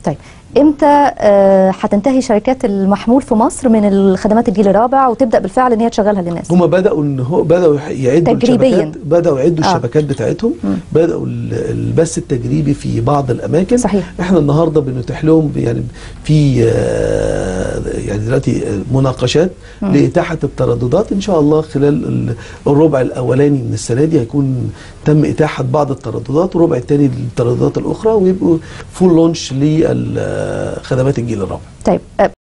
طيب امتى آه، هتنتهي شركات المحمول في مصر من الخدمات الجيل الرابع وتبدا بالفعل ان هي تشغلها للناس هم بداوا ان هو بداوا يعدوا تجريبياً. الشبكات بداوا يعدوا آه. الشبكات بتاعتهم بداوا ال- البث التجريبي في بعض الاماكن صحيح. احنا النهارده بنتيح لهم يعني في آه، يعني دلوقتي مناقشات لاتاحه الترددات ان شاء الله خلال ال- الربع الاولاني من السنه دي هيكون تم اتاحه بعض الترددات والربع الثاني للترددات الاخرى ويبقوا فول لونش لخدمات الجيل الرابع طيب آه،